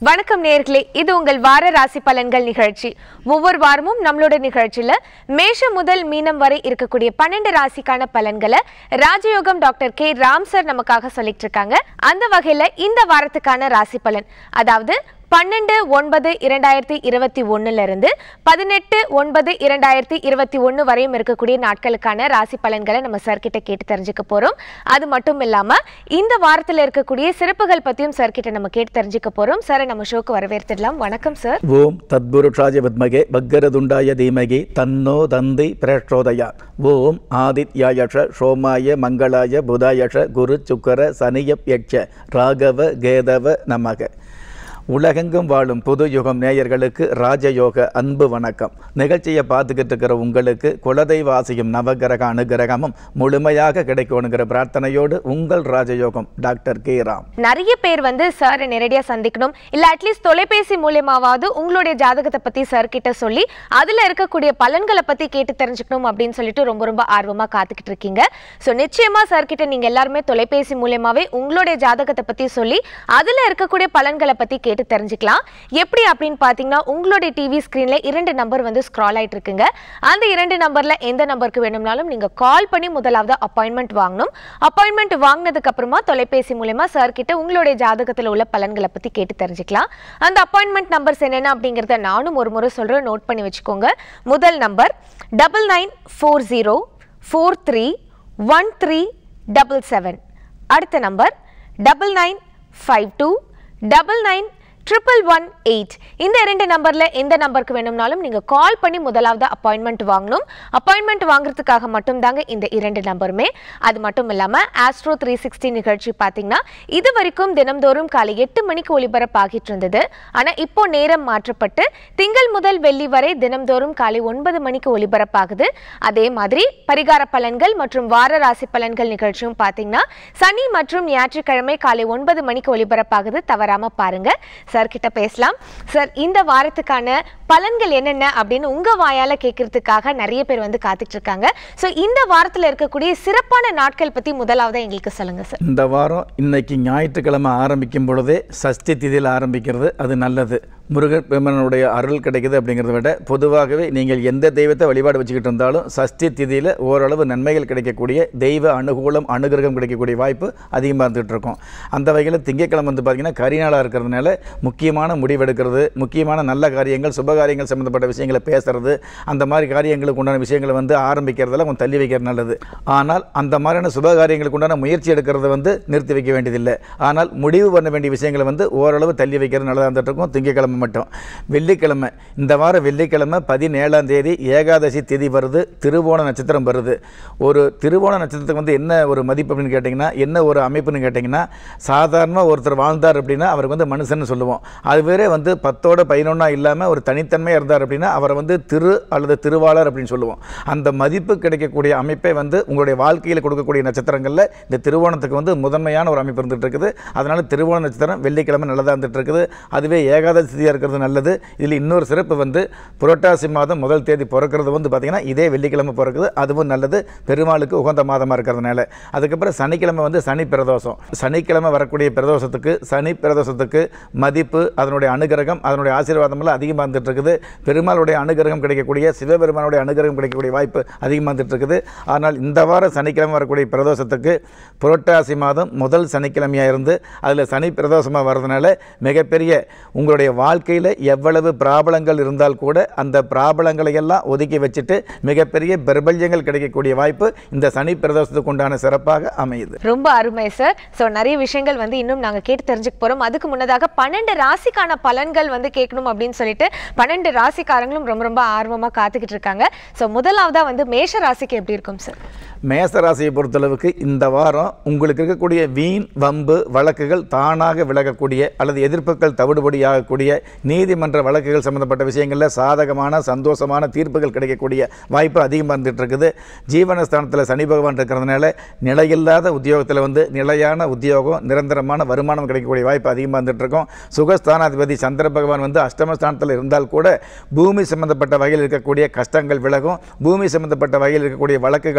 வணக்கம் நேர்களே இது உங்கள் வார ராசி பலன்கள் நிகழ்ச்சி ஒவ்வொரு வாரமும் நம்மளோட நிகழ்ச்சியில மேஷம் முதல் மீனம் வரை இருக்கக்கூடிய பன்னெண்டு ராசிக்கான பலன்களை ராஜயோகம் டாக்டர் கே ராம் சார் நமக்காக சொல்லிட்டு இருக்காங்க அந்த வகையில இந்த வாரத்துக்கான ராசி பலன் அதாவது பன்னெண்டு ஒன்பது இரண்டாயிரத்தி இருபத்தி ஒண்ணுல இருந்து பதினெட்டு ஒன்பது இரண்டாயிரத்தி இருபத்தி ஒண்ணு வரையும் இருக்கக்கூடிய நாட்களுக்கான ராசி பலன்களை நம்ம சார் கிட்ட கேட்டு தெரிஞ்சுக்க போறோம் அது மட்டும் இல்லாம இந்த வாரத்துல இருக்கக்கூடிய சிறப்புகள் பத்தியும் சார் கிட்ட நம்ம கேட்டு தெரிஞ்சுக்க போறோம் சார் நம்ம ஷோக்கு வரவேற்றுடலாம் வணக்கம் சார் ஓம் தத்புருஷாய வித்மகே பக்கரதுண்டாய தீமகி தன்னோ தந்தி பிரச்சோதயா ஓம் ஆதித்யாயஷ சோமாய மங்களாய புதாயஷ குரு சுக்கர சனியப் யட்ச ராகவ கேதவ நமக உலகெங்கும் வாழும் புது யுகம் நேயர்களுக்கு ராஜயோக அன்பு வணக்கம் நிகழ்ச்சியை பார்த்துக்கிட்டு இருக்கிற உங்களுக்கு குலதெய்வாசியும் நவகிரக அனுகிரகமும் முழுமையாக கிடைக்கணுங்கிற பிரார்த்தனையோடு உங்கள் ராஜயோகம் டாக்டர் கே ராம் நிறைய பேர் வந்து சாரை நேரடியா சந்திக்கணும் இல்ல அட்லீஸ்ட் தொலைபேசி மூலியமாவது உங்களுடைய ஜாதகத்தை பத்தி சார் கிட்ட சொல்லி அதுல இருக்கக்கூடிய பலன்களை பத்தி கேட்டு தெரிஞ்சுக்கணும் அப்படின்னு சொல்லிட்டு ரொம்ப ரொம்ப ஆர்வமா காத்துக்கிட்டு இருக்கீங்க சோ நிச்சயமா சார் கிட்ட நீங்க எல்லாருமே தொலைபேசி மூலியமாவே உங்களுடைய ஜாதகத்தை பத்தி சொல்லி அதுல இருக்கக்கூடிய பலன்களை பத்தி கேட்டு தெரிஞ்சுக்கலாம் எப்படி அப்படின்னு பாத்தீங்கன்னா உங்களுடைய டிவி ஸ்கிரீன்ல இரண்டு நம்பர் வந்து ஸ்க்ரால் ஆயிட்டு இருக்குங்க அந்த இரண்டு நம்பர்ல எந்த நம்பருக்கு வேணும்னாலும் நீங்க கால் பண்ணி முதலாவது அப்பாயின்மெண்ட் வாங்கணும் அப்பாயின்மெண்ட் வாங்கினதுக்கு அப்புறமா தொலைபேசி மூலமா சார் கிட்ட உங்களுடைய ஜாதகத்துல உள்ள பலன்களை பத்தி கேட்டு தெரிஞ்சுக்கலாம் அந்த அப்பாயின்மெண்ட் நம்பர்ஸ் என்னென்ன அப்படிங்கறத நானும் ஒரு முறை சொல்றேன் நோட் பண்ணி வச்சுக்கோங்க முதல் number double nine four zero four three one three double seven அடுத்த number double nine five two double nine triple one eight இந்த இரண்டு நம்பர்ல எந்த நம்பருக்கு வேணும்னாலும் நீங்க கால் பண்ணி முதலாவது அப்பாயின்மெண்ட் வாங்கணும் அப்பாயின்மெண்ட் வாங்குறதுக்காக மட்டும் தாங்க இந்த இரண்டு நம்பருமே அது மட்டும் இல்லாம ஆஸ்ட்ரோ த்ரீ சிக்ஸ்டி நிகழ்ச்சி பாத்தீங்கன்னா இது வரைக்கும் தினம்தோறும் காலை எட்டு மணிக்கு ஒளிபரப்பாகிட்டு இருந்தது ஆனா இப்போ நேரம் மாற்றப்பட்டு திங்கள் முதல் வெள்ளி வரை தினம்தோறும் காலை ஒன்பது மணிக்கு ஒளிபரப்பாகுது அதே மாதிரி பரிகார பலன்கள் மற்றும் வார ராசி பலன்கள் நிகழ்ச்சியும் பாத்தீங்கன்னா சனி மற்றும் ஞாயிற்றுக்கிழமை காலை ஒன்பது மணிக்கு ஒளிபரப்பாகுது தவறாம பாருங்க சார் கிட்ட பேசலாம் சார் இந்த வாரத்துக்கான பலன்கள் என்னென்ன அப்படின்னு உங்க வாயால கேட்கறதுக்காக நிறைய பேர் வந்து காத்துட்டு இருக்காங்க ஸோ இந்த வாரத்துல இருக்கக்கூடிய சிறப்பான நாட்கள் பத்தி முதலாவது எங்களுக்கு சொல்லுங்க சார் இந்த வாரம் இன்னைக்கு ஞாயிற்றுக்கிழமை ஆரம்பிக்கும் பொழுதே சஷ்டி திதியில் ஆரம்பிக்கிறது அது நல்லது முருகன் பெருமனுடைய அருள் கிடைக்குது அப்படிங்கிறத விட பொதுவாகவே நீங்கள் எந்த தெய்வத்தை வழிபாடு வச்சுக்கிட்டு இருந்தாலும் சஷ்டி திதியில் ஓரளவு நன்மைகள் கிடைக்கக்கூடிய தெய்வ அனுகூலம் அனுகிரகம் கிடைக்கக்கூடிய வாய்ப்பு அதிகமாக இருந்துகிட்டு இருக்கும் அந்த வகையில் திங்கட்கிழமை வந்து பார்த்திங்கன்னா கரிநாளாக இருக்கிறதுனால முக்கியமான முடிவெடுக்கிறது முக்கியமான நல்ல காரியங்கள் சுபகாரியங்கள் சம்மந்தப்பட்ட விஷயங்களை பேசுறது அந்த மாதிரி காரியங்களுக்கு உண்டான விஷயங்களை வந்து ஆரம்பிக்கிறதெல்லாம் கொஞ்சம் தள்ளி வைக்கிறது நல்லது ஆனால் அந்த மாதிரியான சுபகாரியங்களுக்கு உண்டான முயற்சி எடுக்கிறத வந்து நிறுத்தி வைக்க வேண்டியதில்லை ஆனால் முடிவு பண்ண வேண்டிய விஷயங்களை வந்து ஓரளவு தள்ளி வைக்கிறது நல்லதாக இருந்துட்டு இருக்கும் திங்கக்கிழமை மட்டும் வெள்ளிக்கிழமை இந்த வாரம் வெள்ளிக்கிழமை பதினேழாம் தேதி ஏகாதசி திதி வருது திருவோண நட்சத்திரம் வருது ஒரு திருவோண நட்சத்திரத்துக்கு வந்து என்ன ஒரு மதிப்பு அப்படின்னு கேட்டிங்கன்னா என்ன ஒரு அமைப்புன்னு கேட்டிங்கன்னா சாதாரணமாக ஒருத்தர் வாழ்ந்தார் அப்படின்னா அவருக்கு வந்து மனுஷன்னு சொல்லுவோம் அதுவே வந்து பத்தோட பதினொன்னா இல்லாமல் ஒரு தனித்தன்மையாக இருந்தார் அப்படின்னா அவரை வந்து திரு அல்லது திருவாளர் அப்படின்னு சொல்லுவோம் அந்த மதிப்பு கிடைக்கக்கூடிய அமைப்பை வந்து உங்களுடைய வாழ்க்கையில் கொடுக்கக்கூடிய நட்சத்திரங்களில் இந்த திருவோணத்துக்கு வந்து முதன்மையான ஒரு அமைப்பு இருந்துட்டு இருக்குது அதனால் திருவோண நட்சத்திரம் வெள்ளிக்கிழமை நல்லதாக இருந்துட்டு இருக்குது அதுவே ஏகாதசி திதியாக இருக்கிறது நல்லது இதில் இன்னொரு சிறப்பு வந்து புரட்டாசி மாதம் முதல் தேதி பிறக்கிறது வந்து பார்த்திங்கன்னா இதே வெள்ளிக்கிழமை பிறக்குது அதுவும் நல்லது பெருமாளுக்கு உகந்த மாதமாக இருக்கிறதுனால அதுக்கப்புறம் சனிக்கிழமை வந்து சனி பிரதோஷம் சனிக்கிழமை வரக்கூடிய பிரதோஷத்துக்கு சனி பிரதோஷத்துக்கு மதிப்பு அதனுடைய அனுகிரகம் அதனுடைய ஆசீர்வாதமெல்லாம் அதிகமாக இருந்துட்டு இருக்குது பெருமாளுடைய அனுகிரகம் கிடைக்கக்கூடிய சிவபெருமானுடைய அனுகிரகம் கிடைக்கக்கூடிய வாய்ப்பு அதிகமாக இருந்துட்டு இருக்குது ஆனால் இந்த வாரம் சனிக்கிழமை வரக்கூடிய பிரதோஷத்துக்கு புரட்டாசி மாதம் முதல் சனிக்கிழமையாக இருந்து அதில் சனி பிரதோஷமாக வர்றதுனால மிகப்பெரிய உங்களுடைய வாழ்க்கையில் எவ்வளவு பிராபலங்கள் இருந்தால் கூட அந்த பிராபலங்களை எல்லாம் ஒதுக்கி வச்சுட்டு மிகப்பெரிய பிரபல்யங்கள் கிடைக்கக்கூடிய வாய்ப்பு இந்த சனி பிரதோஷத்துக்கு உண்டான சிறப்பாக அமையுது ரொம்ப அருமை சார் ஸோ நிறைய விஷயங்கள் வந்து இன்னும் நாங்கள் கேட்டு தெரிஞ்சுக்க போகிறோம் அதுக்கு முன்னதாக பன்னெண்டு ராசிக்கான பலன்கள் வந்து கேட்கணும் அப்படின்னு சொல்லிட்டு பன்னெண்டு ராசிக்காரங்களும் ரொம்ப ரொம்ப ஆர்வமாக காத்துக்கிட்டு இருக்காங்க ஸோ முதலாவதா வந்து மேஷ ராசிக்கு எப்படி இருக்கும் சார் மேச ராசியை பொறுத்தளவுக்கு இந்த வாரம் உங்களுக்கு இருக்கக்கூடிய வீண் வம்பு வழக்குகள் தானாக விலகக்கூடிய அல்லது எதிர்ப்புகள் தவிடுபடியாகக்கூடிய நீதிமன்ற வழக்குகள் சம்பந்தப்பட்ட விஷயங்களில் சாதகமான சந்தோஷமான தீர்ப்புகள் கிடைக்கக்கூடிய வாய்ப்பு அதிகமாக இருந்துட்டு இருக்குது ஜீவனஸ்தானத்தில் சனி பகவான் இருக்கிறதுனால நிலையில்லாத உத்தியோகத்தில் வந்து நிலையான உத்தியோகம் நிரந்தரமான வருமானம் கிடைக்கக்கூடிய வாய்ப்பு அதிகமாக இருந்துட்டு இருக்கும் சுகஸ்தானாதிபதி சந்திர பகவான் வந்து அஷ்டமஸ்தானத்தில் இருந்தால் கூட பூமி சம்பந்தப்பட்ட வகையில் இருக்கக்கூடிய கஷ்டங்கள் விலகும் பூமி சம்பந்தப்பட்ட வகையில் இருக்கக்கூடிய வழக்குகள் சாதகமாக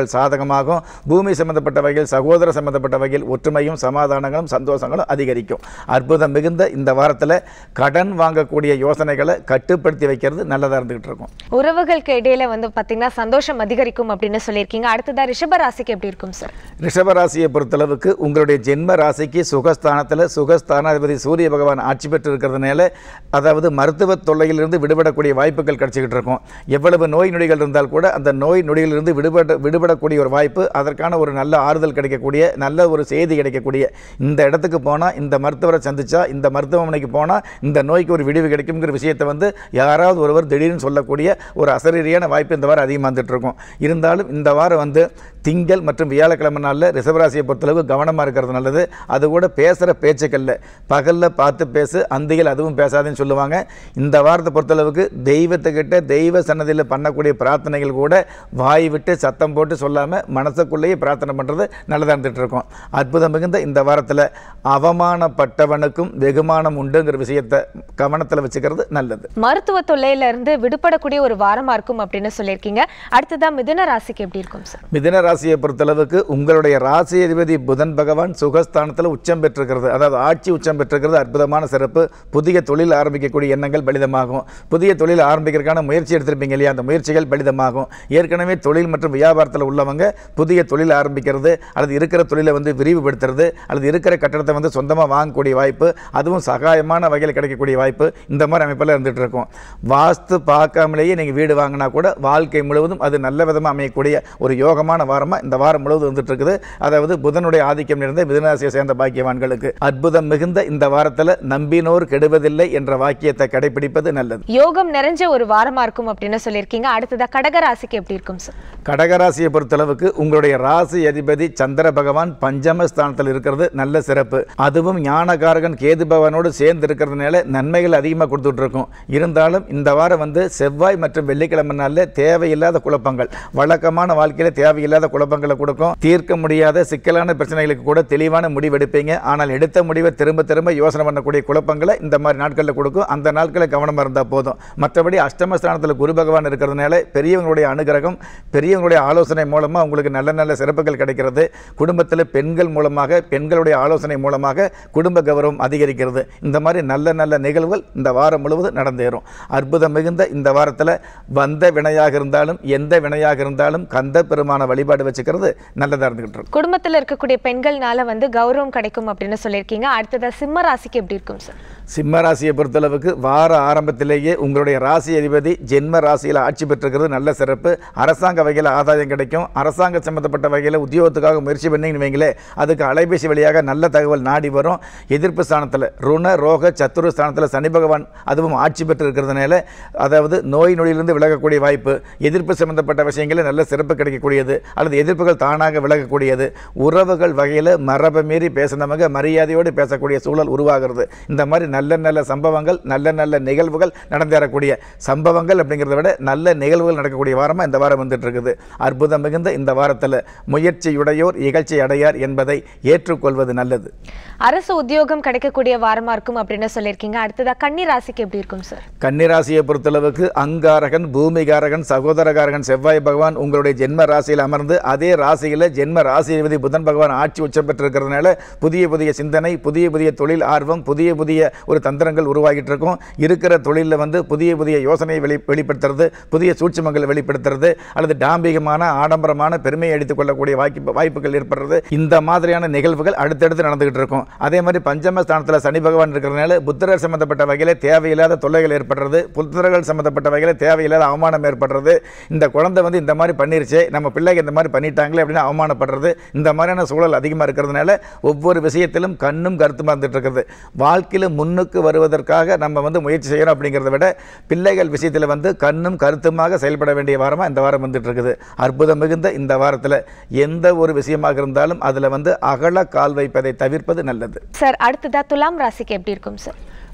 பலிதமாகும் பூமி சம்பந்தப்பட்ட வகையில் சகோதர சம்பந்தப்பட்ட வகையில் ஒற்றுமையும் சமாதானங்களும் சந்தோஷங்களும் அதிகரிக்கும் அற்புதம் மிகுந்த இந்த வாரத்தில் கடன் வாங்கக்கூடிய யோசனைகளை கட்டுப்படுத்தி வைக்கிறது நல்லதாக இருந்துகிட்டு இருக்கும் உறவுகளுக்கு இடையில வந்து பாத்தீங்கன்னா சந்தோஷம் அதிகரிக்கும் அப்படின்னு சொல்லியிருக்கீங்க அடுத்ததா ரிஷப ராசிக்கு எப்படி இருக்கும் சார் ரிஷபராசியை பொறுத்தளவுக்கு உங்களுடைய ஜென்ம ராசிக்கு சுகஸ்தானத்தில் சுகஸ்தானாதிபதி சூரிய பகவான் ஆட்சி பெற்று இருக்கிறதுனால அதாவது மருத்துவ தொல்லையிலிருந்து விடுபடக்கூடிய வாய்ப்புகள் கிடைச்சிக்கிட்டு இருக்கும் எவ்வளவு நோய் நொடிகள் இருந்தால் கூட அந்த நோய் நொடிகளிலிருந்து விடுபட விடுபடக்கூடிய ஒரு வாய்ப்பு அதற்கான ஒரு நல்ல ஆறுதல் கிடைக்கக்கூடிய நல்ல ஒரு செய்தி கிடைக்கக்கூடிய இந்த இடத்துக்கு போனால் இந்த மருத்துவரை சந்திச்சா இந்த மருத்துவமனைக்கு போனால் இந்த நோய்க்கு ஒரு விடிவு கிடைக்குங்கிற விஷயத்தை வந்து யாராவது ஒருவர் திடீர்னு சொல்லக்கூடிய ஒரு அசரீரியான வாய்ப்பு இந்த வாரம் அதிகமாக வந்துட்டு இருக்கும் இருந்தாலும் இந்த வாரம் வந்து திங்கள் மற்றும் வியாழக்கிழமை நாளில் ரிசர்வராசியை பொறுத்தளவு கவனமாக இருக்கிறது நல்லது அது கூட பேசுகிற பேச்சுக்களில் பகலில் பார்த்து பேசு அந்திகள் அதுவும் பேசாதுன்னு சொல்லுவாங்க இந்த வாரத்தை பொறுத்தளவுக்கு தெய்வத்துக்கிட்ட தெய்வ சன்னதியில் பண்ணக்கூடிய பிரார்த்தனைகள் கூட வாய் விட்டு சத்தம் போட்டு சொல்லாமல் மனசுக்குள்ளேயே பிரார்த்தனை பண்ணுறது நல்லதாக இருந்துகிட்டு இருக்கும் அற்புதம் மிகுந்த இந்த வாரத்தில் அவமானப்பட்டவனுக்கும் வெகுமானம் உண்டுங்கிற விஷயத்தை கவனத்தில் வச்சுக்கிறது நல்லது மருத்துவ தொல்லையில இருந்து விடுபடக்கூடிய ஒரு வாரமா இருக்கும் அப்படின்னு சொல்லியிருக்கீங்க அடுத்ததா மிதுன ராசிக்கு எப்படி இருக்கும் சார் மிதுன ராசியை பொறுத்தளவுக்கு உங்களுடைய ராசி அதிபதி புதன் பகவான் சுகஸ்தானத்தில் உச்சம் பெற்றிருக்கிறது அதாவது ஆட்சி உச்சம் பெற்றிருக்கிறது அற்புதமான சிறப்பு புதிய தொழில் ஆரம்பிக்கக்கூடிய எண்ணங்கள் பலிதமாகும் புதிய தொழில் ஆரம்பிக்கிறதுக்கான முயற்சி எடுத்திருப்பீங்க இல்லையா அந்த முயற்சிகள் பலிதமாகும் ஏற்கனவே தொழில் மற்றும் வியாபாரத்தில் உள்ளவங்க புதிய தொழில் ஆரம்பிக்கிறது அல்லது இருக்கிற தொழிலை வந்து விரிவுபடுத்துறது அல்லது இருக்கிற கட்டடத்தை வந்து சொந்தமாக வாங்கக்கூடிய வாய்ப்பு அதுவும் சகாயமான வகையில் கிடைக்கக்கூடிய வாய்ப்பு இந்த மாதிரி அமைப்பில் இருந்துகிட்டு இருக்கும் வாஸ்து பார்க்காமலேயே நீங்கள் வீடு வாங்கினா கூட வாழ்க்கை முழுவதும் அது நல்ல விதமாக அமையக்கூடிய ஒரு யோகமான வாரமாக இந்த வாரம் முழுவதும் வந்துட்டு இருக்குது அதாவது புதனுடைய ஆதிக்கம் நிறைந்த மிதுனராசியை சேர்ந்த பாக்கியவான்களுக்கு அற்புதம் மிகுந்த இந்த வாரத்தில் நம்பினோர் கெடுவதில்லை என்ற வாக்கியத்தை கடைபிடிப்பது நல்லது யோகம் நிறைஞ்ச ஒரு வாரமா இருக்கும் அப்படின்னு சொல்லியிருக்கீங்க அடுத்ததா கடக ராசிக்கு எப்படி இருக்கும் சார் கடகராசியை பொறுத்தளவுக்கு உங்களுடைய ராசி அதிபதி சந்திர பகவான் பஞ்சம ஸ்தானத்தில் இருக்கிறது நல்ல சிறப்பு அதுவும் ஞானகாரகன் கேது பகவானோடு சேர்ந்து இருக்கிறதுனால நன்மைகள் அதிகமாக கொடுத்துட்டு இருக்கும் இருந்தாலும் இந்த வாரம் வந்து செவ்வாய் மற்றும் வெள்ளிக்கிழமை நாளில் தேவையில்லாத குழப்பங்கள் வழக்கமான வாழ்க்கையில் தேவையில்லாத குழப்பங்களை கொடுக்கும் தீர்க்க முடியாத சிக்கலான பிரச்சனைகளுக்கு கூட தெளிவான முடிவெடுப்பீங்க ஆனால் எடுத்த முடிவை திரும்ப திரும்ப யோசனை பண்ணக்கூடிய குழப்பங்களை இந்த மாதிரி நாட்களில் கொடுக்கும் அந்த நாட்களில் கவனமாக இருந்தால் போதும் மற்றபடி அஷ்டமஸ்தானத்தில் குரு பகவான் இருக்கிறதுனால பெரியவங்களுடைய அனுகிரகம் பெரியவங்களுடைய ஆலோசனை மூலமாக உங்களுக்கு நல்ல நல்ல சிறப்புகள் கிடைக்கிறது குடும்பத்தில் பெண்கள் மூலமாக பெண்களுடைய ஆலோசனை மூலமாக குடும்ப கௌரவம் அதிகரிக்கிறது இந்த மாதிரி நல்ல நல்ல நிகழ்வுகள் இந்த வாரம் முழுவதும் நடந்தேறும் அற்புதம் மிகுந்த இந்த வாரத்தில் வந்த வினையாக இருந்தாலும் எந்த வினையாக இருந்தாலும் கந்த பெருமான வழிபாடு வச்சுக்கிறது நல்லதாக இருந்துகிட்டு இருக்கும் குடும்பத்துல இருக்கக்கூடிய பெண்கள்னால வந்து கௌரவம் கிடைக்கும் அப்படின்னு சொல்லியிருக்கீங்க அடுத்ததா சிம்ம ராசிக்கு எப்படி இருக்கும் சார் சிம்ம ராசியை பொறுத்தளவுக்கு வார ஆரம்பத்திலேயே உங்களுடைய ராசி அதிபதி ஜென்ம ராசியில் ஆட்சி பெற்றிருக்கிறது நல்ல சிறப்பு அரசாங்க வகையில் ஆதாயம் கிடைக்கும் அரசாங்க சம்பந்தப்பட்ட வகையில் உத்தியோகத்துக்காக முயற்சி பண்ணீங்கன்னு வைங்களே அதுக்கு அலைபேசி வழியாக நல்ல தகவல் நாடி வரும் எதிர்ப்பு ஸ்தானத்தில் ருண ரோக சத்துரு ஸ்தானத்தில் சனி பகவான் அதுவும் ஆட்சி பெற்று இருக்கிறதுனால அதாவது நோய் நொடியிலிருந்து விலகக்கூடிய வாய்ப்பு எதிர்ப்பு சம்பந்தப்பட்ட விஷயங்களில் நல்ல சிறப்பு கிடைக்கக்கூடியது அல்லது எதிர்ப்புகள் தானாக விலகக்கூடியது உறவுகள் வகையில் மரபை மீறி பேசினவங்க மரியாதையோடு பேசக்கூடிய சூழல் உருவாகிறது இந்த மாதிரி நல்ல நல்ல சம்பவங்கள் நல்ல நல்ல நிகழ்வுகள் நடந்தேறக்கூடிய சம்பவங்கள் அப்படிங்கிறத விட நல்ல நிகழ்வுகள் நடக்கக்கூடிய வாரமாக இந்த வாரம் வந்துட்டு இருக்குது அற்புதம் மிகுந்த இந்த வாரத்தில் முயற்சியுடையோர் இகழ்ச்சி அடையார் என்பதை ஏற்றுக்கொள்வது நல்லது அரசு உத்தியோகம் கிடைக்கக்கூடிய வாரமா இருக்கும் அப்படின்னு சொல்லியிருக்கீங்க அடுத்ததா கன்னி ராசிக்கு எப்படி இருக்கும் சார் கன்னிராசியை பொறுத்தளவுக்கு அங்காரகன் பூமிகாரகன் சகோதரகாரகன் செவ்வாய் பகவான் உங்களுடைய ஜென்ம ராசியில் அமர்ந்து அதே ராசியில் ஜென்ம ராசிபதி புதன் பகவான் ஆட்சி உச்சம் பெற்றிருக்கிறதுனால புதிய புதிய சிந்தனை புதிய புதிய தொழில் ஆர்வம் புதிய புதிய ஒரு தந்திரங்கள் உருவாகிட்டு இருக்கும் இருக்கிற தொழிலில் வந்து புதிய புதிய யோசனையை வெளி வெளிப்படுத்துறது புதிய சூட்சுமங்களை வெளிப்படுத்துறது அல்லது டாம்பிகமான ஆடம்பரமான பெருமையை எடுத்துக் கொள்ளக்கூடிய வாய்ப்பு வாய்ப்புகள் ஏற்படுறது இந்த மாதிரியான நிகழ்வுகள் அடுத்தடுத்து நடந்துகிட்டு இருக்கும் அதே மாதிரி பஞ்சம ஸ்தானத்தில் சனி பகவான் இருக்கிறதுனால புத்திரர் சம்பந்தப்பட்ட வகையில் தேவையில்லாத தொல்லைகள் ஏற்படுறது புத்திரர்கள் சம்பந்தப்பட்ட வகையில் தேவையில்லாத அவமானம் ஏற்படுறது இந்த குழந்தை வந்து இந்த மாதிரி பண்ணிருச்சே நம்ம பிள்ளைக்கு இந்த மாதிரி பண்ணிட்டாங்களே அப்படின்னு அவமானப்படுறது இந்த மாதிரியான சூழல் அதிகமாக இருக்கிறதுனால ஒவ்வொரு விஷயத்திலும் கண்ணும் கருத்துமாக இருந்துட்டு இருக்கிறது வாழ்க்கையில் முன்னுக்கு வருவதற்காக நம்ம வந்து முயற்சி செய்யணும் அப்படிங்கிறத விட பிள்ளைகள் விஷயத்தில் வந்து கண்ணும் கருத்துமாக செயல்பட வேண்டிய வாரமாக இந்த வாரம் வந்துட்டு இருக்குது அற்புதம் மிகுந்த இந்த வாரத்தில் எந்த ஒரு விஷயமாக இருந்தாலும் அதில் வந்து அகல கால் வைப்பதை தவிர்ப்பது நல்லது சார் அடுத்ததா துலாம் ராசிக்கு எப்படி இருக்கும் சார்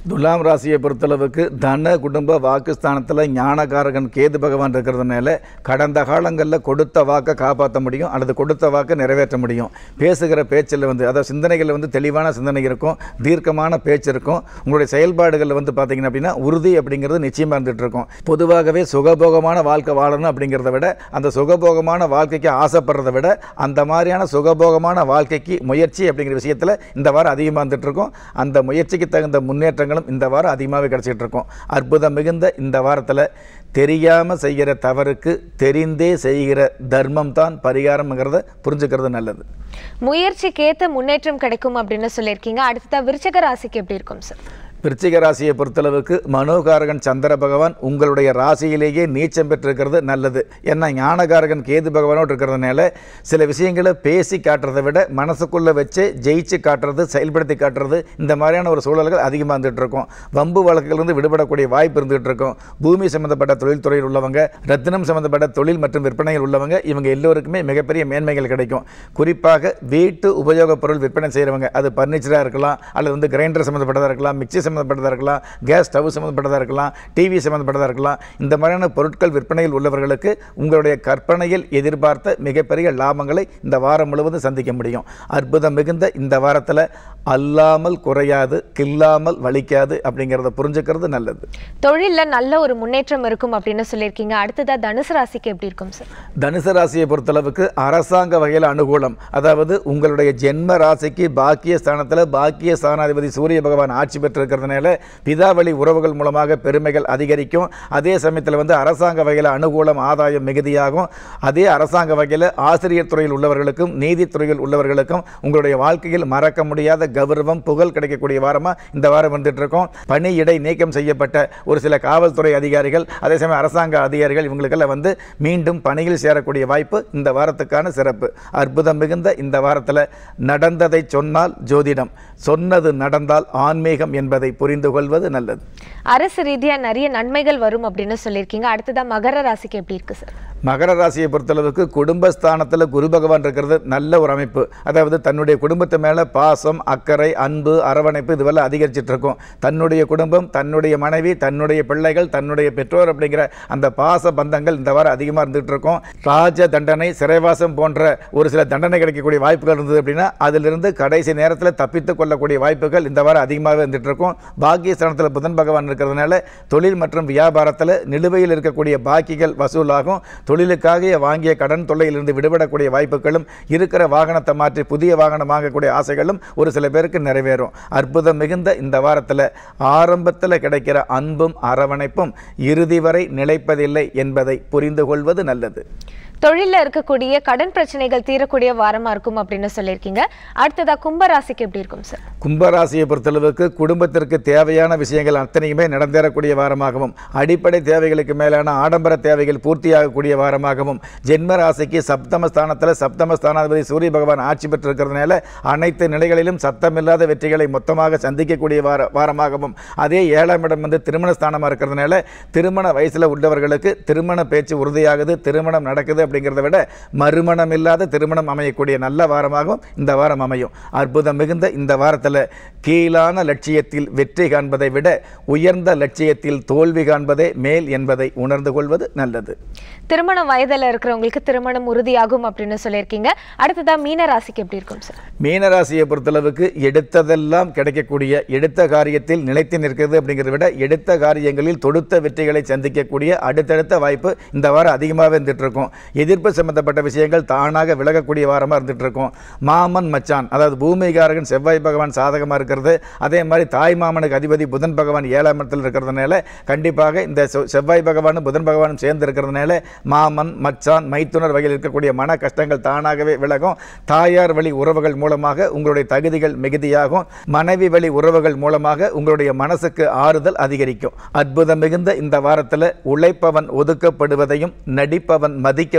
துலாம் ராசியை பொறுத்தளவுக்கு தன குடும்ப வாக்குஸ்தானத்தில் ஞானகாரகன் கேது பகவான் இருக்கிறதுனால கடந்த காலங்களில் கொடுத்த வாக்கை காப்பாற்ற முடியும் அல்லது கொடுத்த வாக்கை நிறைவேற்ற முடியும் பேசுகிற பேச்சில் வந்து அதாவது சிந்தனைகளில் வந்து தெளிவான சிந்தனை இருக்கும் தீர்க்கமான பேச்சு இருக்கும் உங்களுடைய செயல்பாடுகளில் வந்து பார்த்தீங்கன்னா அப்படின்னா உறுதி அப்படிங்கிறது நிச்சயமாக இருந்துகிட்டு இருக்கும் பொதுவாகவே சுகபோகமான வாழ்க்கை வாழணும் அப்படிங்கிறத விட அந்த சுகபோகமான வாழ்க்கைக்கு ஆசைப்படுறத விட அந்த மாதிரியான சுகபோகமான வாழ்க்கைக்கு முயற்சி அப்படிங்கிற விஷயத்தில் இந்த வாரம் அதிகமாக இருந்துட்டு இருக்கும் அந்த முயற்சிக்கு தகுந்த முன்னேற்றங்களும் இந்த வாரம் அதிகமாகவே கிடச்சிட்டு இருக்கும் அற்புதம் மிகுந்த இந்த வாரத்தில் தெரியாமல் செய்கிற தவறுக்கு தெரிந்தே செய்கிற தர்மம் தான் பரிகாரம்ங்கிறத புரிஞ்சுக்கிறது நல்லது முயற்சிக்கேத்த முன்னேற்றம் கிடைக்கும் அப்படின்னு சொல்லியிருக்கீங்க அடுத்ததா விருச்சக ராசிக்கு எப்படி இருக்கும் சார் விருச்சிக ராசியை பொறுத்தளவுக்கு மனோகாரகன் சந்திர பகவான் உங்களுடைய ராசியிலேயே நீச்சம் பெற்றிருக்கிறது நல்லது ஏன்னா ஞானகாரகன் கேது பகவானோடு இருக்கிறதுனால சில விஷயங்களை பேசி காட்டுறதை விட மனசுக்குள்ளே வச்சு ஜெயிச்சு காட்டுறது செயல்படுத்தி காட்டுறது இந்த மாதிரியான ஒரு சூழல்கள் அதிகமாக இருந்துகிட்டு இருக்கும் வம்பு வழக்குகளிலிருந்து விடுபடக்கூடிய வாய்ப்பு இருந்துகிட்டு இருக்கும் பூமி சம்மந்தப்பட்ட தொழில்துறையில் உள்ளவங்க ரத்தினம் சம்மந்தப்பட்ட தொழில் மற்றும் விற்பனையில் உள்ளவங்க இவங்க எல்லோருக்குமே மிகப்பெரிய மேன்மைகள் கிடைக்கும் குறிப்பாக வீட்டு உபயோகப் பொருள் விற்பனை செய்கிறவங்க அது பர்னிச்சராக இருக்கலாம் அல்லது வந்து கிரைண்டர் சம்மந்தப்பட்டதாக இருக்கலாம் மிக்சி சம்மந்தப்பட்டதாக இருக்கலாம் கேஸ் ஸ்டவ் சம்மந்தப்பட்டதாக இருக்கலாம் டிவி சம்மந்தப்பட்டதாக இருக்கலாம் இந்த மாதிரியான பொருட்கள் விற்பனையில் உள்ளவர்களுக்கு உங்களுடைய கற்பனையில் எதிர்பார்த்த மிகப்பெரிய லாபங்களை இந்த வாரம் முழுவதும் சந்திக்க முடியும் அற்புதம் மிகுந்த இந்த வாரத்தில் அல்லாமல் குறையாது கில்லாமல் வலிக்காது அப்படிங்கிறத புரிஞ்சுக்கிறது நல்லது தொழில்ல நல்ல ஒரு முன்னேற்றம் இருக்கும் அப்படின்னு சொல்லியிருக்கீங்க அடுத்ததா தனுசு ராசிக்கு எப்படி இருக்கும் சார் தனுசு ராசியை பொறுத்தளவுக்கு அரசாங்க வகையில் அனுகூலம் அதாவது உங்களுடைய ஜென்ம ராசிக்கு பாக்கிய ஸ்தானத்தில் பாக்கிய ஸ்தானாதிபதி சூரிய பகவான் ஆட்சி பெற்றிருக்கிறதுனால பிதாவளி உறவுகள் மூலமாக பெருமைகள் அதிகரிக்கும் அதே சமயத்தில் வந்து அரசாங்க வகையில் அனுகூலம் ஆதாயம் மிகுதியாகும் அதே அரசாங்க வகையில் ஆசிரியர் துறையில் உள்ளவர்களுக்கும் நீதித்துறையில் உள்ளவர்களுக்கும் உங்களுடைய வாழ்க்கையில் மறக்க முடியாத கௌரவம் புகழ் கிடைக்கக்கூடிய வாரமாக இந்த வாரம் வந்துட்டு இருக்கோம் பணியிடை நீக்கம் செய்யப்பட்ட ஒரு சில காவல்துறை அதிகாரிகள் அதே சமயம் அரசாங்க அதிகாரிகள் இவங்களுக்கெல்லாம் வந்து மீண்டும் பணியில் சேரக்கூடிய வாய்ப்பு இந்த வாரத்துக்கான சிறப்பு அற்புதம் மிகுந்த இந்த வாரத்தில் நடந்ததை சொன்னால் ஜோதிடம் சொன்னது நடந்தால் ஆன்மீகம் என்பதை புரிந்து கொள்வது நல்லது அரசு ரீதியா நிறைய நன்மைகள் வரும் அப்படின்னு சொல்லியிருக்கீங்க அடுத்ததா மகர ராசிக்கு எப்படி இருக்கு சார் மகர ராசியை பொறுத்தளவுக்கு குடும்பஸ்தானத்தில் குரு பகவான் இருக்கிறது நல்ல ஒரு அமைப்பு அதாவது தன்னுடைய குடும்பத்து மேலே பாசம் அக்கறை அன்பு அரவணைப்பு இதுவெல்லாம் அதிகரிச்சிட்டு இருக்கும் தன்னுடைய குடும்பம் தன்னுடைய மனைவி தன்னுடைய பிள்ளைகள் தன்னுடைய பெற்றோர் அப்படிங்கிற அந்த பாச பந்தங்கள் இந்த வாரம் அதிகமாக இருந்துகிட்டு இருக்கும் ராஜ தண்டனை சிறைவாசம் போன்ற ஒரு சில தண்டனை கிடைக்கக்கூடிய வாய்ப்புகள் இருந்தது அப்படின்னா அதிலிருந்து கடைசி நேரத்தில் தப்பித்து கொள்ளக்கூடிய வாய்ப்புகள் இந்த வாரம் அதிகமாகவே இருந்துட்டு இருக்கும் பாக்கியஸ்தானத்தில் புதன் பகவான் இருக்கிறதுனால தொழில் மற்றும் வியாபாரத்தில் நிலுவையில் இருக்கக்கூடிய பாக்கிகள் வசூலாகும் தொழிலுக்காக வாங்கிய கடன் தொல்லையிலிருந்து விடுபடக்கூடிய வாய்ப்புகளும் இருக்கிற வாகனத்தை மாற்றி புதிய வாகனம் வாங்கக்கூடிய ஆசைகளும் ஒரு சில பேருக்கு நிறைவேறும் அற்புதம் மிகுந்த இந்த வாரத்தில் ஆரம்பத்தில் கிடைக்கிற அன்பும் அரவணைப்பும் இறுதி வரை நிலைப்பதில்லை என்பதை புரிந்து கொள்வது நல்லது தொழில்ல இருக்கக்கூடிய கடன் பிரச்சனைகள் தீரக்கூடிய வாரமா இருக்கும் அப்படின்னு சொல்லியிருக்கீங்க அடுத்ததா கும்ப ராசிக்கு எப்படி இருக்கும் சார் கும்பராசியை பொறுத்தளவுக்கு குடும்பத்திற்கு தேவையான விஷயங்கள் அத்தனையுமே நடந்தேறக்கூடிய வாரமாகவும் அடிப்படை தேவைகளுக்கு மேலான ஆடம்பர தேவைகள் பூர்த்தியாகக்கூடிய வாரமாகவும் ஜென்ம ராசிக்கு சப்தம ஸ்தானத்தில் சப்தம ஸ்தானாதிபதி சூரிய பகவான் ஆட்சி பெற்றிருக்கிறதுனால அனைத்து நிலைகளிலும் சத்தமில்லாத வெற்றிகளை மொத்தமாக சந்திக்கக்கூடிய வார வாரமாகவும் அதே ஏழாம் இடம் வந்து திருமண ஸ்தானமாக இருக்கிறதுனால திருமண வயசில் உள்ளவர்களுக்கு திருமண பேச்சு உறுதியாகுது திருமணம் நடக்குது அப்படிங்கிறத விட மறுமணம் இல்லாத திருமணம் அமையக்கூடிய நல்ல வாரமாகவும் இந்த வாரம் அமையும் அற்புதம் மிகுந்த இந்த வாரத்தில் கீழான லட்சியத்தில் வெற்றி காண்பதை விட உயர்ந்த லட்சியத்தில் தோல்வி காண்பதே மேல் என்பதை உணர்ந்து கொள்வது நல்லது திருமண வயதுல இருக்கிறவங்களுக்கு திருமணம் உறுதியாகும் அப்படின்னு சொல்லியிருக்கீங்க அடுத்ததா மீன ராசிக்கு எப்படி இருக்கும் சார் மீனராசியை பொறுத்தளவுக்கு எடுத்ததெல்லாம் கிடைக்கக்கூடிய எடுத்த காரியத்தில் நிலைத்து நிற்கிறது அப்படிங்கிறத விட எடுத்த காரியங்களில் தொடுத்த வெற்றிகளை சந்திக்கக்கூடிய அடுத்தடுத்த வாய்ப்பு இந்த வாரம் அதிகமாகவே இருந்துட்டு இருக்கும் எதிர்ப்பு சம்பந்தப்பட்ட விஷயங்கள் தானாக விலகக்கூடிய வாரமாக இருந்துட்டு இருக்கும் மாமன் மச்சான் அதாவது பூமிகாரகன் செவ்வாய் பகவான் சாதகமாக இருக்கிறது அதே மாதிரி தாய் மாமனுக்கு அதிபதி புதன் பகவான் ஏழாம் இடத்தில் இருக்கிறதுனால கண்டிப்பாக இந்த செவ்- செவ்வாய் பகவானும் புதன் பகவானும் சேர்ந்து இருக்கிறதுனால மாமன் மச்சான் மைத்துனர் வகையில் இருக்கக்கூடிய மன கஷ்டங்கள் தானாகவே விலகும் தாயார் வழி உறவுகள் மூலமாக உங்களுடைய தகுதிகள் மிகுதியாகும் மனைவி வழி உறவுகள் மூலமாக உங்களுடைய மனசுக்கு ஆறுதல் அதிகரிக்கும் அற்புதம் மிகுந்த இந்த வாரத்தில் உழைப்பவன் ஒதுக்கப்படுவதையும் நடிப்பவன் மதிக்க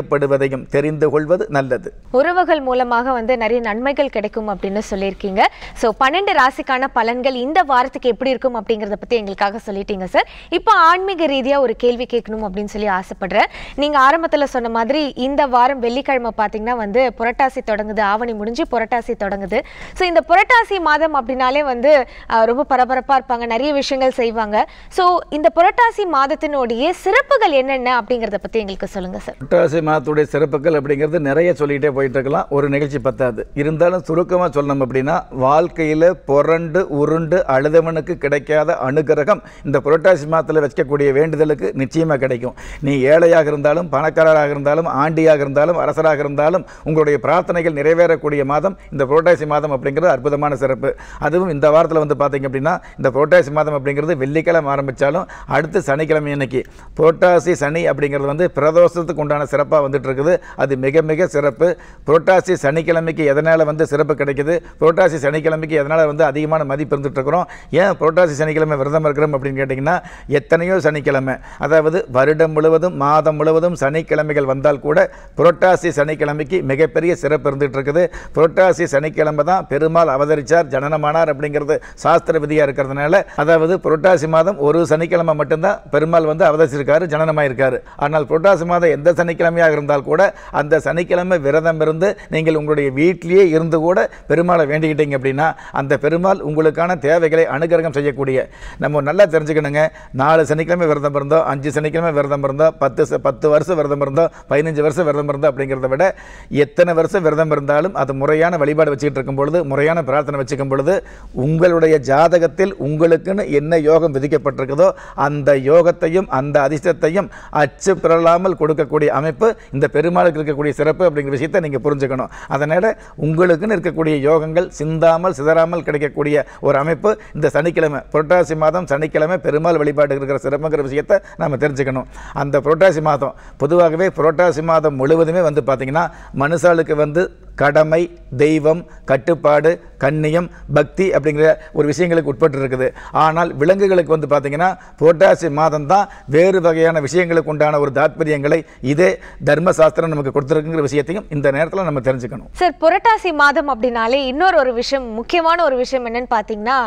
செய்யப்படுவதையும் தெரிந்து கொள்வது நல்லது உறவுகள் மூலமாக வந்து நிறைய நன்மைகள் கிடைக்கும் அப்படின்னு சொல்லியிருக்கீங்க ஸோ பன்னெண்டு ராசிக்கான பலன்கள் இந்த வாரத்துக்கு எப்படி இருக்கும் அப்படிங்கிறத பற்றி எங்களுக்காக சொல்லிட்டீங்க சார் இப்போ ஆன்மீக ரீதியாக ஒரு கேள்வி கேட்கணும் அப்படின்னு சொல்லி ஆசைப்படுறேன் நீங்கள் ஆரம்பத்தில் சொன்ன மாதிரி இந்த வாரம் வெள்ளிக்கிழமை பார்த்தீங்கன்னா வந்து புரட்டாசி தொடங்குது ஆவணி முடிஞ்சு புரட்டாசி தொடங்குது ஸோ இந்த புரட்டாசி மாதம் அப்படின்னாலே வந்து ஆஹ், ரொம்ப பரபரப்பாக இருப்பாங்க நிறைய விஷயங்கள் செய்வாங்க ஸோ இந்த புரட்டாசி மாதத்தினுடைய சிறப்புகள் என்னென்ன அப்படிங்கிறத பற்றி எங்களுக்கு சொல்லுங்கள் சார் புரட்டாசி மாதத்துடைய சிறப்புகள் அப்படிங்கிறது நிறைய சொல்லிகிட்டே போயிட்டு இருக்கலாம் ஒரு நிகழ்ச்சி பத்தாது இருந்தாலும் சுருக்கமாக சொல்லணும் அப்படின்னா வாழ்க்கையில் புரண்டு உருண்டு அழுதவனுக்கு கிடைக்காத அனுகிரகம் இந்த புரட்டாசி மாதத்தில் வைக்கக்கூடிய வேண்டுதலுக்கு நிச்சயமாக கிடைக்கும் நீ ஏழையாக இருந்தாலும் பணக்காரராக இருந்தாலும் ஆண்டியாக இருந்தாலும் அரசராக இருந்தாலும் உங்களுடைய பிரார்த்தனைகள் நிறைவேறக்கூடிய மாதம் இந்த புரட்டாசி மாதம் அப்படிங்கிறது அற்புதமான சிறப்பு அதுவும் இந்த வாரத்தில் வந்து பார்த்தீங்க அப்படின்னா இந்த புரட்டாசி மாதம் அப்படிங்கிறது வெள்ளிக்கிழமை ஆரம்பித்தாலும் அடுத்து சனிக்கிழமை இன்னைக்கு புரட்டாசி சனி அப்படிங்கிறது வந்து பிரதோஷத்துக்கு உண்டான சிறப்பாக வந்துட்டு இருக்குது அது மிக மிக சிறப்பு புரட்டாசி சனிக்கிழமைக்கு எதனால் வந்து சிறப்பு கிடைக்குது புரட்டாசி சனிக்கிழமைக்கு எதனால் வந்து அதிகமான மதிப்பு இருந்துட்டு இருக்கிறோம் ஏன் புரட்டாசி சனிக்கிழமை விரதம் இருக்கிறோம் அப்படின்னு கேட்டிங்கன்னா எத்தனையோ சனிக்கிழமை அதாவது வருடம் முழுவதும் மாதம் முழுவதும் சனிக்கிழமைகள் வந்தால் கூட புரட்டாசி சனிக்கிழமைக்கு மிகப்பெரிய சிறப்பு இருந்துட்டு இருக்குது புரட்டாசி சனிக்கிழமை தான் பெருமாள் அவதரிச்சார் ஜனனமானார் அப்படிங்கிறது சாஸ்திர விதியாக இருக்கிறதுனால அதாவது புரட்டாசி மாதம் ஒரு சனிக்கிழமை மட்டும்தான் பெருமாள் வந்து அவதரிச்சிருக்காரு ஜனனமாயிருக்காரு ஆனால் புரட்டாசி மாதம் எந்த சனிக்கிழமையாக இருந்தால் கூட அந்த சனிக்கிழமை விரதம் இருந்து நீங்கள் உங்களுடைய வீட்டிலேயே இருந்து கூட பெருமாளை வேண்டிக்கிட்டீங்க அப்படின்னா அந்த பெருமாள் உங்களுக்கான தேவைகளை அனுகிரகம் செய்யக்கூடிய நம்ம நல்லா தெரிஞ்சுக்கணுங்க நாலு சனிக்கிழமை விரதம் இருந்தோம் அஞ்சு சனிக்கிழமை விரதம் இருந்தோம் பத்து ச- பத்து வருஷம் விரதம் இருந்தோம் பதினஞ்சு வருஷம் விரதம் இருந்தோம் அப்படிங்கிறத விட எத்தனை வருஷம் விரதம் இருந்தாலும் அது முறையான வழிபாடு வச்சுக்கிட்டு இருக்கும் பொழுது முறையான பிரார்த்தனை வச்சுக்கும் பொழுது உங்களுடைய ஜாதகத்தில் உங்களுக்குன்னு என்ன யோகம் விதிக்கப்பட்டிருக்குதோ அந்த யோகத்தையும் அந்த அதிர்ஷ்டத்தையும் அச்சு பிறலாமல் கொடுக்கக்கூடிய அமைப்பு இந்த பெருமாளுக்கு இருக்கக்கூடிய சிறப்பு அப்படிங்கிற விஷயத்தை நீங்கள் புரிஞ்சுக்கணும் அதனால் உங்களுக்குன்னு இருக்கக்கூடிய யோகங்கள் சிந்தாமல் சிதறாமல் கிடைக்கக்கூடிய ஒரு அமைப்பு இந்த சனிக்கிழமை புரட்டாசி மாதம் சனிக்கிழமை பெருமாள் வழிபாடு இருக்கிற சிறப்புங்கிற விஷயத்தை நம்ம தெரிஞ்சுக்கணும் அந்த புரட்டாசி மாதம் பொதுவாகவே புரட்டாசி மாதம் முழுவதுமே வந்து பார்த்திங்கன்னா மனுஷாளுக்கு வந்து கடமை தெய்வம் கட்டுப்பாடு கண்ணியம் பக்தி அப்படிங்கிற ஒரு விஷயங்களுக்கு உட்பட்டு இருக்குது ஆனால் விலங்குகளுக்கு வந்து பார்த்திங்கன்னா புரட்டாசி மாதம் தான் வேறு வகையான விஷயங்களுக்கு உண்டான ஒரு தாத்பரியங்களை இதே தர்மசாஸ்திரம் நமக்கு கொடுத்துருக்குங்கிற விஷயத்தையும் இந்த நேரத்தில் நம்ம தெரிஞ்சுக்கணும் சார் புரட்டாசி மாதம் அப்படின்னாலே இன்னொரு ஒரு விஷயம் முக்கியமான ஒரு விஷயம் என்னன்னு பார்த்தீங்கன்னா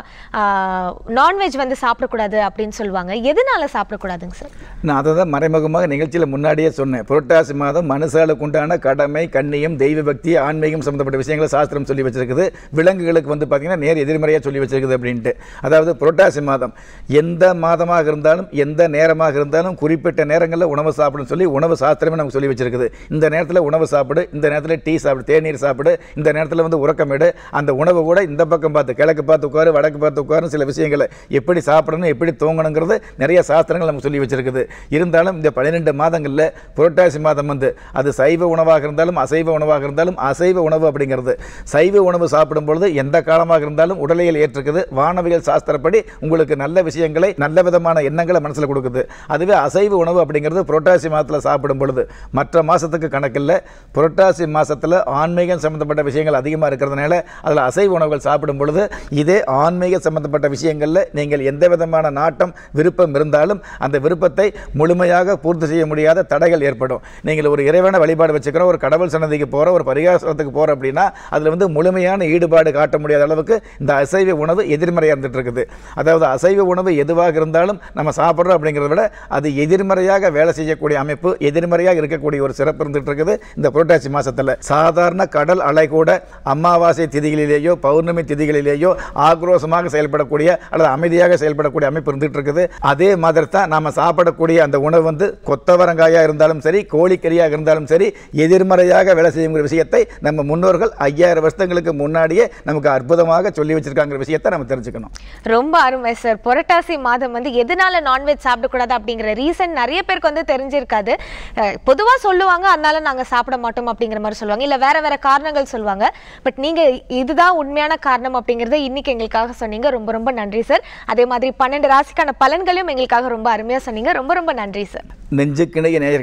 நான்வெஜ் வந்து சாப்பிடக்கூடாது அப்படின்னு சொல்லுவாங்க எதனால சாப்பிடக்கூடாதுங்க சார் நான் அதை தான் மறைமுகமாக நிகழ்ச்சியில் முன்னாடியே சொன்னேன் புரட்டாசி மாதம் மனுஷாளுக்கு உண்டான கடமை கண்ணியம் தெய்வ பக்தி ஆன்மீகம் சம்மந்தப்பட்ட விஷயங்களை சாஸ்திரம் சொல்லி வச்சிருக்குது விலங்குகளுக்கு வந்து பார்த்தீங்கன்னா நேர் எதிர்மறையாக சொல்லி வச்சிருக்குது அப்படின்ட்டு அதாவது புரட்டாசி மாதம் எந்த மாதமாக இருந்தாலும் எந்த நேரமாக இருந்தாலும் குறிப்பிட்ட நேரங்களில் உணவு சாப்பிடுன்னு சொல்லி உணவு சாஸ்திரமே நமக்கு சொல்லி வச்சிருக்குது இந்த நேரத்தில் உணவு சாப்பிடு இந்த நேரத்தில் டீ சாப்பிடு தேநீர் சாப்பிடு இந்த நேரத்தில் வந்து உறக்கமிடு அந்த உணவு கூட இந்த பக்கம் பார்த்து கிழக்கு பார்த்து உட்காரு வடக்கு பார்த்து உட்காரு சில விஷயங்களை எப்படி சாப்பிடணும் எப்படி தூங்கணுங்கிறது நிறைய சாஸ்திரங்கள் நமக்கு சொல்லி வச்சிருக்குது இருந்தாலும் இந்த பன்னிரெண்டு மாதங்களில் புரட்டாசி மாதம் வந்து அது சைவ உணவாக இருந்தாலும் அசைவ உணவாக இருந்தாலும் அசைவ உணவு அப்படிங்கிறது சைவ உணவு சாப்பிடும் பொழுது எந்த காலமாக இருந்தாலும் உடலையில் ஏற்றுக்குது வானவியல் சாஸ்திரப்படி உங்களுக்கு நல்ல விஷயங்களை நல்ல விதமான எண்ணங்களை மனசில் கொடுக்குது அதுவே அசைவ உணவு அப்படிங்கிறது புரட்டாசி மாதத்தில் சாப்பிடும் பொழுது மற்ற மாதத்துக்கு கணக்கில் புரட்டாசி மாதத்தில் ஆன்மீகம் சம்மந்தப்பட்ட விஷயங்கள் அதிகமாக இருக்கிறதுனால அதில் அசைவ உணவுகள் சாப்பிடும் பொழுது இதே ஆன்மீக சம்மந்தப்பட்ட விஷயங்களில் நீங்கள் எந்த விதமான நாட்டம் விருப்பம் இருந்தாலும் அந்த விருப்பத்தை முழுமையாக பூர்த்தி செய்ய முடியாத தடைகள் ஏற்படும் நீங்கள் ஒரு இறைவனை வழிபாடு வச்சுக்கிறோம் ஒரு கடவுள் சன்னதிக்கு போகிற ஒரு பரிகாசத்துக்கு போகிற அப்படின்னா அதில் வந்து முழுமையான ஈடுபாடு காட்ட முடியாத அளவுக்கு இந்த அசைவ உணவு எதிர்மறையாக இருந்துட்டு இருக்குது அதாவது அசைவ உணவு எதுவாக இருந்தாலும் நம்ம சாப்பிட்றோம் அப்படிங்கிறத விட அது எதிர்மறையாக வேலை செய்யக்கூடிய அமைப்பு எதிர்மறையாக இருக்கக்கூடிய ஒரு சிறப்பு இருந்துட்டு இருக்குது இந்த புரட்டாசி மாசத்துல சாதாரண கடல் அலை கூட அமாவாசை திதிகளிலேயோ பௌர்ணமி திதிகளிலேயோ ஆக்ரோஷமாக செயல்படக்கூடிய அல்லது அமைதியாக செயல்படக்கூடிய அமைப்பு இருந்துட்டு இருக்குது அதே மாதிரி தான் நாம சாப்பிடக்கூடிய அந்த உணவு வந்து கொத்தவரங்காயாக இருந்தாலும் சரி கோழிக்கறியாக இருந்தாலும் சரி எதிர்மறையாக வேலை செய்யுங்கிற விஷயத்தை நம்ம முன்னோர்கள் ஐயாயிரம் வருஷங்களுக்கு முன்னாடியே நமக்கு அற்புதமாக சொல்லி வச்சிருக்காங்கிற விஷயத்தை நம்ம தெரிஞ்சுக்கணும் ரொம்ப அருமை சார் புரட்டாசி மாதம் வந்து எதனால நான்வெஜ் சாப்பிடக்கூடாது அப்படிங்கிற ரீசன் நிறைய பேருக்கு வந்து தெரிஞ்சிருக்காது அஹ், பொதுவா சொல்லுவாங்க அதனால நாங்க சாப்பிட மாட்டோம் அப்படிங்கிற மாதிரி சொல்லுவாங்க இல்ல வேற வேற காரணங்கள் சொல்லுவாங்க பட் நீங்க இதுதான் உண்மையான காரணம் அப்படிங்கறத இன்னைக்கு எங்களுக்காக சொன்னீங்க ரொம்ப ரொம்ப நன்றி சார் அதே மாதிரி பன்னெண்டு ராசிக்கான பலன்களையும் எங்களுக்காக ரொம்ப அருமையா சொன்னீங்க ரொம்ப ரொம்ப நன்றி சார் நெஞ்சுக்கிணைய நேயர்களே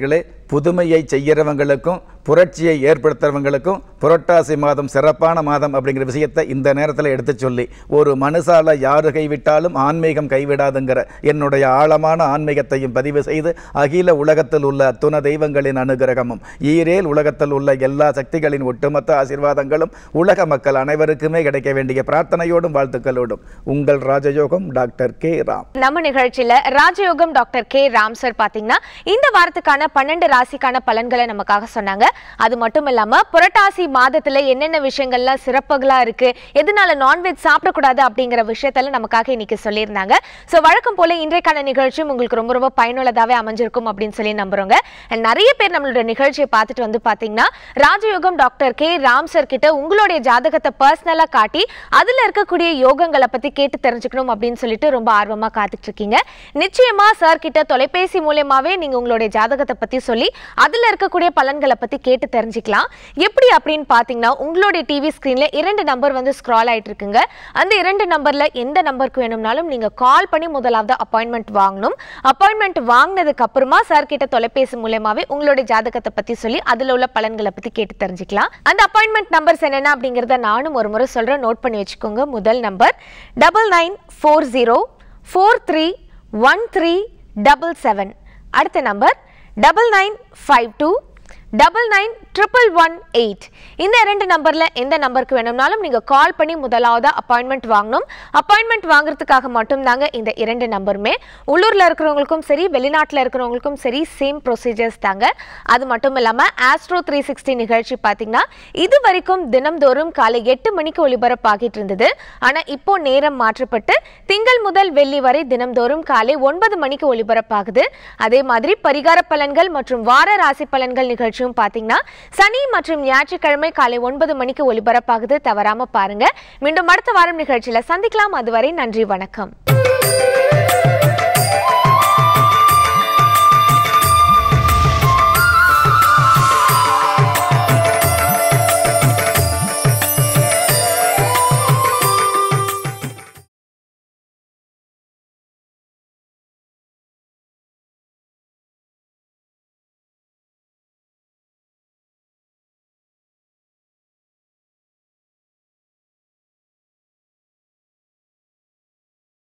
புதுமையை செய்கிறவங்களுக்கும் புரட்சியை ஏற்படுத்துறவங்களுக்கும் புரட்டாசி மாதம் சிறப்பான மாதம் அப்படிங்கிற விஷயத்தை இந்த நேரத்தில் எடுத்து சொல்லி ஒரு மனுஷால யாரு கைவிட்டாலும் ஆன்மீகம் கைவிடாதுங்கிற என்னுடைய ஆழமான ஆன்மீகத்தையும் பதிவு செய்து அகில உலகத்தில் உள்ள அத்துண தெய்வங்களின் அனுகிரகமும் ஈரேல் உலகத்தில் உள்ள எல்லா சக்திகளின் ஒட்டுமொத்த ஆசீர்வாதங்களும் உலக மக்கள் அனைவருக்குமே கிடைக்க வேண்டிய பிரார்த்தனையோடும் வாழ்த்துக்களோடும் உங்கள் ராஜயோகம் டாக்டர் கே ராம் நம்ம நிகழ்ச்சியில ராஜயோகம் டாக்டர் கே ராம் சார் பாத்தீங்கன்னா இந்த வாரத்துக்கான பன்னெண்டு ராசிக்கான பலன்களை நமக்காக சொன்னாங்க அது மட்டும் இல்லாம புரட்டாசி மாதத்துல என்னென்ன விஷயங்கள்லாம் சிறப்புகளா இருக்கு எதனால நான்வெஜ் சாப்பிடக்கூடாது அப்படிங்கிற விஷயத்துல நமக்காக இன்னைக்கு சொல்லியிருந்தாங்க சோ வழக்கம் போல இன்றைக்கான நிகழ்ச்சியும் உங்களுக்கு ரொம்ப ரொம்ப பயனுள்ளதாவே அமைஞ்சிருக்கும் அப்படின்னு சொல்லி நம்புறோங்க And நிறைய பேர் நம்மளோட நிகழ்ச்சியை பார்த்துட்டு வந்து பாத்தீங்கன்னா ராஜயோகம் டாக்டர் கே ராம் சார் கிட்ட உங்களுடைய ஜாதகத்தை பர்சனலா காட்டி அதுல இருக்கக்கூடிய யோகங்களை பத்தி கேட்டு தெரிஞ்சுக்கணும் அப்படின்னு சொல்லிட்டு ரொம்ப ஆர்வமா காத்துட்டு இருக்கீங்க நிச்சயமா சார் கிட்ட தொலைபேசி மூலியமாவே நீங்க உங்களுடைய ஜாதகத்தை பத்தி சொல்லி அதுல இருக்கக்கூடிய பலன்களை பத்தி கேட்டு தெரிஞ்சுக்கலாம் எப்படி அப்படின்னு பாத்தீங்கன்னா உங்களுடைய டிவி ஸ்கிரீன்ல இரண்டு நம்பர் வந்து ஸ்க்ரால் ஆயிட்டு இருக்குங்க அந்த இரண்டு நம்பர்ல எந்த நம்பருக்கு வேணும்னாலும் நீங்க கால் பண்ணி முதலாவது அப்பாயின்மெண்ட் வாங்கணும் அப்பாயின்மெண்ட் வாங்கினதுக்கு அப்புறமா சார் கிட்ட தொலைபேசி மூலியமாவே உங்களுடைய ஜாதகத்தை பத்தி சொல்லி அதுல உள்ள பலன்களை பத்தி கேட்டு தெரிஞ்சுக்கலாம் அந்த அப்பாயின்மெண்ட் நம்பர்ஸ் என்னென்ன அப்படிங்கறத நானும் ஒரு முறை சொல்றேன் நோட் பண்ணி வச்சுக்கோங்க முதல் number double nine four zero four three one three double seven அடுத்த number double nine five two double nine triple one eight இந்த ரெண்டு நம்பர்ல எந்த நம்பருக்கு வேணும்னாலும் நீங்க கால் பண்ணி முதலாவது அப்பாயின்மெண்ட் வாங்கணும் அப்பாயின்மெண்ட் வாங்குறதுக்காக மட்டும் தாங்க இந்த இரண்டு நம்பருமே உள்ளூர்ல இருக்கிறவங்களுக்கும் சரி வெளிநாட்டுல இருக்கிறவங்களுக்கும் சரி சேம் ப்ரொசீஜர்ஸ் தாங்க அது மட்டும் இல்லாம ஆஸ்ட்ரோ த்ரீ சிக்ஸ்டி நிகழ்ச்சி பாத்தீங்கன்னா இது வரைக்கும் தினம்தோறும் காலை எட்டு மணிக்கு ஒளிபரப்பாகிட்டு இருந்தது ஆனா இப்போ நேரம் மாற்றப்பட்டு திங்கள் முதல் வெள்ளி வரை தினம்தோறும் காலை ஒன்பது மணிக்கு ஒளிபரப்பாகுது அதே மாதிரி பரிகார பலன்கள் மற்றும் வார ராசி பலன்கள் நிகழ்ச்சியும் பாத்தீங்கன்னா சனி மற்றும் ஞாயிற்றுக்கிழமை காலை ஒன்பது மணிக்கு ஒளிபரப்பாகுது தவறாம பாருங்க மீண்டும் அடுத்த வாரம் நிகழ்ச்சியில சந்திக்கலாம் அதுவரை நன்றி வணக்கம்